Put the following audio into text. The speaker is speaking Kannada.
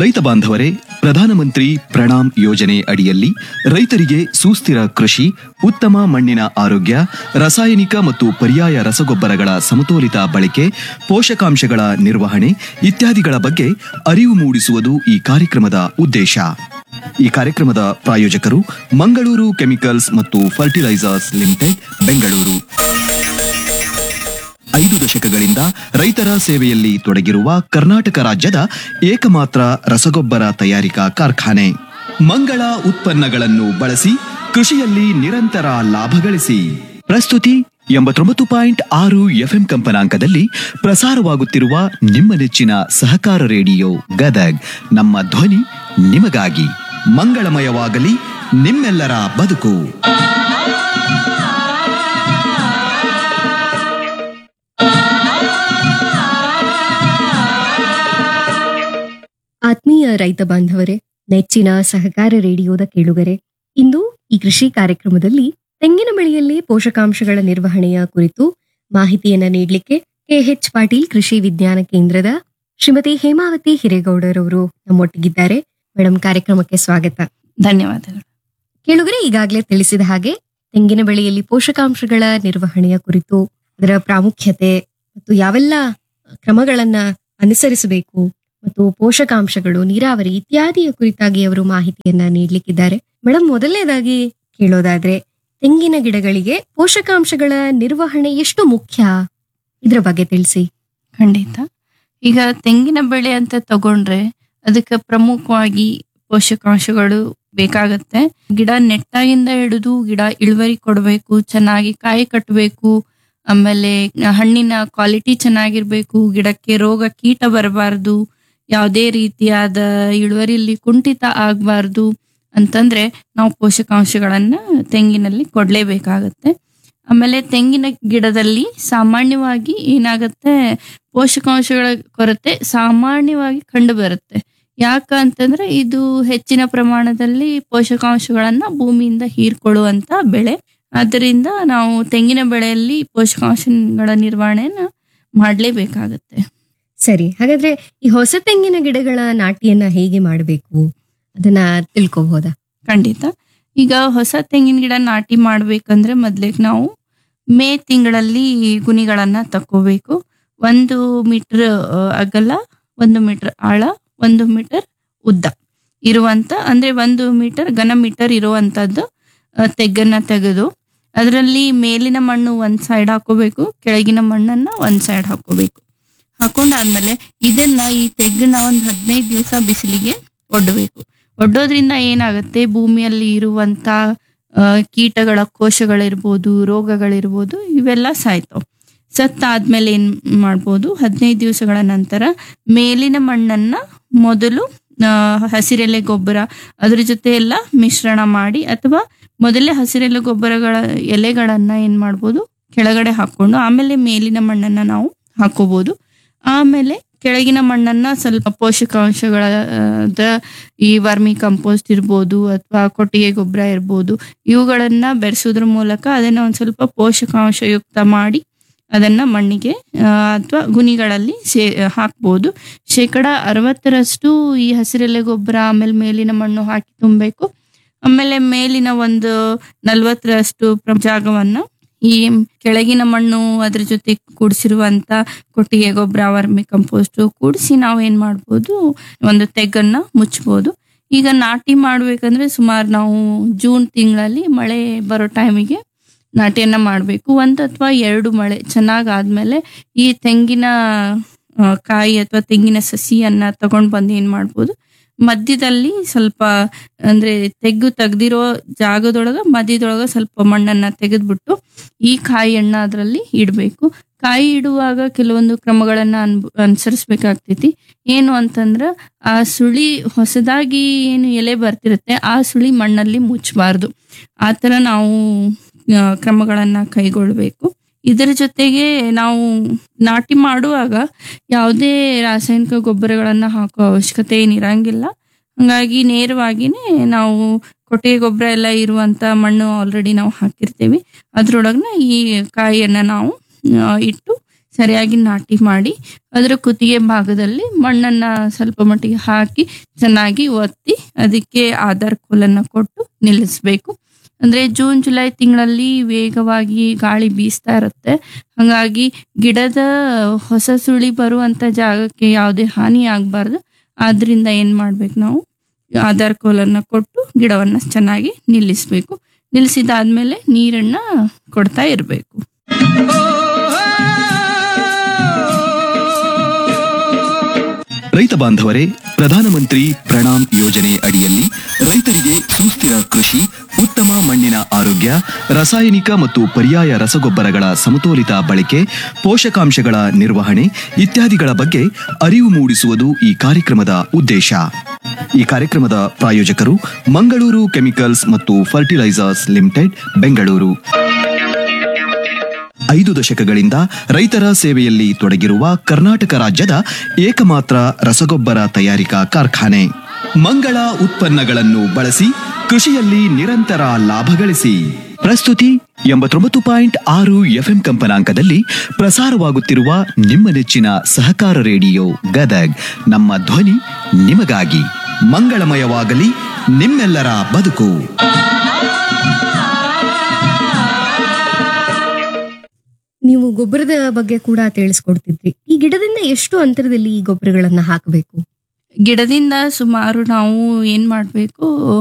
ರೈತ ಬಾಂಧವರೇ ಪ್ರಧಾನಮಂತ್ರಿ ಪ್ರಣಾಮ್ ಯೋಜನೆ ಅಡಿಯಲ್ಲಿ ರೈತರಿಗೆ ಸುಸ್ಥಿರ ಕೃಷಿ ಉತ್ತಮ ಮಣ್ಣಿನ ಆರೋಗ್ಯ ರಾಸಾಯನಿಕ ಮತ್ತು ಪರ್ಯಾಯ ರಸಗೊಬ್ಬರಗಳ ಸಮತೋಲಿತ ಬಳಕೆ ಪೋಷಕಾಂಶಗಳ ನಿರ್ವಹಣೆ ಇತ್ಯಾದಿಗಳ ಬಗ್ಗೆ ಅರಿವು ಮೂಡಿಸುವುದು ಈ ಕಾರ್ಯಕ್ರಮದ ಉದ್ದೇಶ ಈ ಕಾರ್ಯಕ್ರಮದ ಪ್ರಾಯೋಜಕರು ಮಂಗಳೂರು ಕೆಮಿಕಲ್ಸ್ ಮತ್ತು ಫರ್ಟಿಲೈಸರ್ಸ್ ಲಿಮಿಟೆಡ್ ಬೆಂಗಳೂರು ಐದು ದಶಕಗಳಿಂದ ರೈತರ ಸೇವೆಯಲ್ಲಿ ತೊಡಗಿರುವ ಕರ್ನಾಟಕ ರಾಜ್ಯದ ಏಕಮಾತ್ರ ರಸಗೊಬ್ಬರ ತಯಾರಿಕಾ ಕಾರ್ಖಾನೆ ಮಂಗಳ ಉತ್ಪನ್ನಗಳನ್ನು ಬಳಸಿ ಕೃಷಿಯಲ್ಲಿ ನಿರಂತರ ಲಾಭ ಗಳಿಸಿ ಪ್ರಸ್ತುತಿ ಎಂಬತ್ತೊಂಬತ್ತು ಪಾಯಿಂಟ್ ಆರು ಎಫ್ಎಂ ಕಂಪನಾಂಕದಲ್ಲಿ ಪ್ರಸಾರವಾಗುತ್ತಿರುವ ನಿಮ್ಮ ನೆಚ್ಚಿನ ಸಹಕಾರ ರೇಡಿಯೋ ಗದಗ್ ನಮ್ಮ ಧ್ವನಿ ನಿಮಗಾಗಿ ಮಂಗಳಮಯವಾಗಲಿ ನಿಮ್ಮೆಲ್ಲರ ಬದುಕು ಆತ್ಮೀಯ ರೈತ ಬಾಂಧವರೇ ನೆಚ್ಚಿನ ಸಹಕಾರ ರೇಡಿಯೋದ ಕೇಳುಗರೆ ಇಂದು ಈ ಕೃಷಿ ಕಾರ್ಯಕ್ರಮದಲ್ಲಿ ತೆಂಗಿನ ಬೆಳೆಯಲ್ಲಿ ಪೋಷಕಾಂಶಗಳ ನಿರ್ವಹಣೆಯ ಕುರಿತು ಮಾಹಿತಿಯನ್ನ ನೀಡಲಿಕ್ಕೆ ಕೆಎಚ್ ಪಾಟೀಲ್ ಕೃಷಿ ವಿಜ್ಞಾನ ಕೇಂದ್ರದ ಶ್ರೀಮತಿ ಹೇಮಾವತಿ ಹಿರೇಗೌಡರವರು ನಮ್ಮೊಟ್ಟಿಗಿದ್ದಾರೆ ಮೇಡಮ್ ಕಾರ್ಯಕ್ರಮಕ್ಕೆ ಸ್ವಾಗತ ಧನ್ಯವಾದಗಳು ಕೇಳುಗರೆ ಈಗಾಗಲೇ ತಿಳಿಸಿದ ಹಾಗೆ ತೆಂಗಿನ ಬೆಳೆಯಲ್ಲಿ ಪೋಷಕಾಂಶಗಳ ನಿರ್ವಹಣೆಯ ಕುರಿತು ಅದರ ಪ್ರಾಮುಖ್ಯತೆ ಮತ್ತು ಯಾವೆಲ್ಲ ಕ್ರಮಗಳನ್ನ ಅನುಸರಿಸಬೇಕು ಮತ್ತು ಪೋಷಕಾಂಶಗಳು ನೀರಾವರಿ ಇತ್ಯಾದಿಯ ಕುರಿತಾಗಿ ಅವರು ಮಾಹಿತಿಯನ್ನ ನೀಡಲಿಕ್ಕಿದ್ದಾರೆ ಮೇಡಮ್ ಮೊದಲನೇದಾಗಿ ಕೇಳೋದಾದ್ರೆ ತೆಂಗಿನ ಗಿಡಗಳಿಗೆ ಪೋಷಕಾಂಶಗಳ ನಿರ್ವಹಣೆ ಎಷ್ಟು ಮುಖ್ಯ ಇದ್ರ ಬಗ್ಗೆ ತಿಳಿಸಿ ಖಂಡಿತ ಈಗ ತೆಂಗಿನ ಬೆಳೆ ಅಂತ ತಗೊಂಡ್ರೆ ಅದಕ್ಕೆ ಪ್ರಮುಖವಾಗಿ ಪೋಷಕಾಂಶಗಳು ಬೇಕಾಗತ್ತೆ ಗಿಡ ನೆಟ್ಟಾಗಿಂದ ಹಿಡಿದು ಗಿಡ ಇಳುವರಿ ಕೊಡಬೇಕು ಚೆನ್ನಾಗಿ ಕಾಯಿ ಕಟ್ಟಬೇಕು ಆಮೇಲೆ ಹಣ್ಣಿನ ಕ್ವಾಲಿಟಿ ಚೆನ್ನಾಗಿರ್ಬೇಕು ಗಿಡಕ್ಕೆ ರೋಗ ಕೀಟ ಬರಬಾರ್ದು ಯಾವುದೇ ರೀತಿಯಾದ ಇಳುವರಿಯಲ್ಲಿ ಕುಂಠಿತ ಆಗಬಾರ್ದು ಅಂತಂದ್ರೆ ನಾವು ಪೋಷಕಾಂಶಗಳನ್ನ ತೆಂಗಿನಲ್ಲಿ ಕೊಡ್ಲೇಬೇಕಾಗತ್ತೆ ಆಮೇಲೆ ತೆಂಗಿನ ಗಿಡದಲ್ಲಿ ಸಾಮಾನ್ಯವಾಗಿ ಏನಾಗತ್ತೆ ಪೋಷಕಾಂಶಗಳ ಕೊರತೆ ಸಾಮಾನ್ಯವಾಗಿ ಕಂಡು ಬರುತ್ತೆ ಯಾಕ ಅಂತಂದ್ರೆ ಇದು ಹೆಚ್ಚಿನ ಪ್ರಮಾಣದಲ್ಲಿ ಪೋಷಕಾಂಶಗಳನ್ನ ಭೂಮಿಯಿಂದ ಹೀರ್ಕೊಳ್ಳುವಂತ ಬೆಳೆ ಆದ್ದರಿಂದ ನಾವು ತೆಂಗಿನ ಬೆಳೆಯಲ್ಲಿ ಪೋಷಕಾಂಶಗಳ ನಿರ್ವಹಣೆಯನ್ನ ಮಾಡ್ಲೇಬೇಕಾಗತ್ತೆ ಸರಿ ಹಾಗಾದ್ರೆ ಈ ಹೊಸ ತೆಂಗಿನ ಗಿಡಗಳ ನಾಟಿಯನ್ನ ಹೇಗೆ ಮಾಡಬೇಕು ಅದನ್ನ ತಿಳ್ಕೊಬಹುದಾ ಖಂಡಿತ ಈಗ ಹೊಸ ತೆಂಗಿನ ಗಿಡ ನಾಟಿ ಮಾಡ್ಬೇಕಂದ್ರೆ ಮೊದ್ಲಿಗೆ ನಾವು ಮೇ ತಿಂಗಳಲ್ಲಿ ಗುಣಿಗಳನ್ನ ತಕ್ಕೋಬೇಕು ಒಂದು ಮೀಟರ್ ಅಗಲ ಒಂದು ಮೀಟರ್ ಆಳ ಒಂದು ಮೀಟರ್ ಉದ್ದ ಇರುವಂತ ಅಂದ್ರೆ ಒಂದು ಮೀಟರ್ ಘನ ಮೀಟರ್ ಇರುವಂತದ್ದು ಆ, ತೆಗ್ಗನ್ನ ತೆಗೆದು ಅದರಲ್ಲಿ ಮೇಲಿನ ಮಣ್ಣು ಒಂದ್ ಸೈಡ್ ಹಾಕೋಬೇಕು ಕೆಳಗಿನ ಮಣ್ಣನ್ನ ಒಂದ್ ಸೈಡ್ ಹಾಕೋಬೇಕು ಹಾಕೊಂಡಾದ್ಮೇಲೆ ಇದನ್ನ ಈ ತೆಗ್ಗನ್ನ ಒಂದ್ ಹದಿನೈದು ದಿವಸ ಬಿಸಿಲಿಗೆ ಒಡ್ಡಬೇಕು ಒಡ್ಡೋದ್ರಿಂದ ಏನಾಗುತ್ತೆ ಭೂಮಿಯಲ್ಲಿ ಇರುವಂತ ಆ, ಕೀಟಗಳ ಕೋಶಗಳಿರ್ಬೋದು ರೋಗಗಳಿರ್ಬೋದು ಇವೆಲ್ಲ ಸಾಯ್ತಾವ್ ಸತ್ತಾದ್ಮೇಲೆ ಏನ್ ಮಾಡ್ಬೋದು ಹದಿನೈದು ದಿವಸಗಳ ನಂತರ ಮೇಲಿನ ಮಣ್ಣನ್ನ ಮೊದಲು ಆ, ಹಸಿರೆಲೆ ಗೊಬ್ಬರ ಅದ್ರ ಜೊತೆ ಎಲ್ಲ ಮಿಶ್ರಣ ಮಾಡಿ ಅಥವಾ ಮೊದಲೇ ಹಸಿರೆಲೆ ಗೊಬ್ಬರಗಳ ಎಲೆಗಳನ್ನ ಏನ್ ಮಾಡ್ಬೋದು ಕೆಳಗಡೆ ಹಾಕೊಂಡು ಆಮೇಲೆ ಮೇಲಿನ ಮಣ್ಣನ್ನ ನಾವು ಹಾಕೋಬಹುದು ಆಮೇಲೆ ಕೆಳಗಿನ ಮಣ್ಣನ್ನ ಸ್ವಲ್ಪ ಪೋಷಕಾಂಶಗಳ ಆ, ದ ಈ ವರ್ಮಿ ಕಂಪೋಸ್ಟ್ ಇರ್ಬೋದು ಅಥವಾ ಕೊಟ್ಟಿಗೆ ಗೊಬ್ಬರ ಇರ್ಬೋದು ಇವುಗಳನ್ನ ಬೆರೆಸೋದ್ರ ಮೂಲಕ ಅದನ್ನ ಒಂದ್ ಸ್ವಲ್ಪ ಪೋಷಕಾಂಶಯುಕ್ತ ಮಾಡಿ ಅದನ್ನ ಮಣ್ಣಿಗೆ ಅಥವಾ ಗುಣಿಗಳಲ್ಲಿ ಸೇ ಹಾಕ್ಬೋದು ಶೇಕಡ ಅರವತ್ತರಷ್ಟು ಈ ಹಸಿರೆಲೆ ಗೊಬ್ಬರ ಆಮೇಲೆ ಮೇಲಿನ ಮಣ್ಣು ಹಾಕಿ ತುಂಬಬೇಕು ಆಮೇಲೆ ಮೇಲಿನ ಒಂದು ನಲ್ವತ್ತರಷ್ಟು ಪ್ರ- ಜಾಗವನ್ನ ಈ ಕೆಳಗಿನ ಮಣ್ಣು ಅದ್ರ ಜೊತೆ ಕೂಡಿಸಿರುವಂತ ಕೊಟ್ಟಿಗೆ ಗೊಬ್ಬರ ವರ್ಮಿ ಕಂಪೋಸ್ಟ್ ಕೂಡಿಸಿ ನಾವು ಏನ್ ಮಾಡ್ಬೋದು ಒಂದು ತೆಗ್ಗನ್ನ ಮುಚ್ಬೋದು ಈಗ ನಾಟಿ ಮಾಡ್ಬೇಕಂದ್ರೆ ಸುಮಾರು ನಾವು ಜೂನ್ ತಿಂಗಳಲ್ಲಿ ಮಳೆ ಬರೋ ಟೈಮಿಗೆ ನಾಟಿಯನ್ನ ಮಾಡಬೇಕು ಒಂದ್ ಅಥವಾ ಎರಡು ಮಳೆ ಚೆನ್ನಾಗ್ ಆದ್ಮೇಲೆ ಈ ತೆಂಗಿನ ಆ, ಕಾಯಿ ಅಥವಾ ತೆಂಗಿನ ಸಸಿಯನ್ನ ತಗೊಂಡ್ ಬಂದು ಏನ್ ಮಾಡ್ಬೋದು ಮಧ್ಯದಲ್ಲಿ ಸ್ವಲ್ಪ ಅಂದ್ರೆ ತೆಗ್ಗು ತೆಗ್ದಿರೋ ಜಾಗದೊಳಗ ಮಧ್ಯದೊಳಗ ಸ್ವಲ್ಪ ಮಣ್ಣನ್ನ ತೆಗೆದ್ಬಿಟ್ಟು ಈ ಕಾಯಿಯನ್ನ ಅದರಲ್ಲಿ ಇಡಬೇಕು ಕಾಯಿ ಇಡುವಾಗ ಕೆಲವೊಂದು ಕ್ರಮಗಳನ್ನ ಅನ್ ಅನುಸರಿಸ್ಬೇಕಾಗ್ತೈತಿ ಏನು ಅಂತಂದ್ರ ಆ ಸುಳಿ ಹೊಸದಾಗಿ ಏನು ಎಲೆ ಬರ್ತಿರುತ್ತೆ ಆ ಸುಳಿ ಮಣ್ಣಲ್ಲಿ ಮುಚ್ಚಬಾರ್ದು ಆ ತರ ನಾವು ಆ, ಕ್ರಮಗಳನ್ನ ಕೈಗೊಳ್ಬೇಕು ಇದರ ಜೊತೆಗೆ ನಾವು ನಾಟಿ ಮಾಡುವಾಗ ಯಾವುದೇ ರಾಸಾಯನಿಕ ಗೊಬ್ಬರಗಳನ್ನ ಹಾಕೋ ಅವಶ್ಯಕತೆ ಏನಿರಂಗಿಲ್ಲ ಹಂಗಾಗಿ ನೇರವಾಗಿನೇ ನಾವು ಕೊಟ್ಟಿಗೆ ಗೊಬ್ಬರ ಎಲ್ಲ ಇರುವಂತ ಮಣ್ಣು ಆಲ್ರೆಡಿ ನಾವು ಹಾಕಿರ್ತೀವಿ ಅದ್ರೊಳಗನ ಈ ಕಾಯಿಯನ್ನ ನಾವು ಆ, ಇಟ್ಟು ಸರಿಯಾಗಿ ನಾಟಿ ಮಾಡಿ ಅದರ ಕುತ್ತಿಗೆ ಭಾಗದಲ್ಲಿ ಮಣ್ಣನ್ನ ಸ್ವಲ್ಪ ಮಟ್ಟಿಗೆ ಹಾಕಿ ಚೆನ್ನಾಗಿ ಒತ್ತಿ ಅದಕ್ಕೆ ಆಧಾರ್ ಕೋಲನ್ನ ಕೊಟ್ಟು ನಿಲ್ಲಿಸ್ಬೇಕು ಅಂದ್ರೆ ಜೂನ್ ಜುಲೈ ತಿಂಗಳಲ್ಲಿ ವೇಗವಾಗಿ ಗಾಳಿ ಬೀಸ್ತಾ ಇರುತ್ತೆ ಹಾಗಾಗಿ ಗಿಡದ ಹೊಸ ಸುಳಿ ಬರುವಂತ ಜಾಗಕ್ಕೆ ಯಾವುದೇ ಹಾನಿ ಆಗ್ಬಾರ್ದು ಆದ್ರಿಂದ ಏನ್ ಮಾಡ್ಬೇಕು ನಾವು ಆಧಾರ್ ಕೋಲನ್ನ ಕೊಟ್ಟು ಗಿಡವನ್ನ ಚೆನ್ನಾಗಿ ನಿಲ್ಲಿಸ್ಬೇಕು ನಿಲ್ಲಿಸಿದಾದ್ಮೇಲೆ ನೀರನ್ನ ಕೊಡ್ತಾ ಇರಬೇಕು ರೈತ ಬಾಂಧವರೇ ಪ್ರಧಾನಮಂತ್ರಿ ಪ್ರಣಾಮ್ ಯೋಜನೆ ಅಡಿಯಲ್ಲಿ ರೈತರಿಗೆ ಸುಸ್ಥಿರ ಕೃಷಿ ಉತ್ತಮ ಮಣ್ಣಿನ ಆರೋಗ್ಯ ರಾಸಾಯನಿಕ ಮತ್ತು ಪರ್ಯಾಯ ರಸಗೊಬ್ಬರಗಳ ಸಮತೋಲಿತ ಬಳಕೆ ಪೋಷಕಾಂಶಗಳ ನಿರ್ವಹಣೆ ಇತ್ಯಾದಿಗಳ ಬಗ್ಗೆ ಅರಿವು ಮೂಡಿಸುವುದು ಈ ಕಾರ್ಯಕ್ರಮದ ಉದ್ದೇಶ ಈ ಕಾರ್ಯಕ್ರಮದ ಪ್ರಾಯೋಜಕರು ಮಂಗಳೂರು ಕೆಮಿಕಲ್ಸ್ ಮತ್ತು ಫರ್ಟಿಲೈಸರ್ಸ್ ಲಿಮಿಟೆಡ್ ಬೆಂಗಳೂರು ಐದು ದಶಕಗಳಿಂದ ರೈತರ ಸೇವೆಯಲ್ಲಿ ತೊಡಗಿರುವ ಕರ್ನಾಟಕ ರಾಜ್ಯದ ಏಕಮಾತ್ರ ರಸಗೊಬ್ಬರ ತಯಾರಿಕಾ ಕಾರ್ಖಾನೆ ಮಂಗಳ ಉತ್ಪನ್ನಗಳನ್ನು ಬಳಸಿ ಕೃಷಿಯಲ್ಲಿ ನಿರಂತರ ಲಾಭ ಗಳಿಸಿ ಪ್ರಸ್ತುತಿ ಎಂಬತ್ತೊಂಬತ್ತು ಪಾಯಿಂಟ್ ಆರು ಎಫ್ಎಂ ಕಂಪನಾಂಕದಲ್ಲಿ ಪ್ರಸಾರವಾಗುತ್ತಿರುವ ನಿಮ್ಮ ನೆಚ್ಚಿನ ಸಹಕಾರ ರೇಡಿಯೋ ಗದಗ್ ನಮ್ಮ ಧ್ವನಿ ನಿಮಗಾಗಿ ಮಂಗಳಮಯವಾಗಲಿ ನಿಮ್ಮೆಲ್ಲರ ಬದುಕು ನೀವು ಗೊಬ್ಬರದ ಬಗ್ಗೆ ಕೂಡ ತಿಳಿಸ್ಕೊಡ್ತಿದ್ರಿ ಈ ಗಿಡದಿಂದ ಎಷ್ಟು ಅಂತರದಲ್ಲಿ ಈ ಗೊಬ್ಬರಗಳನ್ನ ಹಾಕಬೇಕು ಗಿಡದಿಂದ ಸುಮಾರು ನಾವು ಏನ್ ಮಾಡ್ಬೇಕು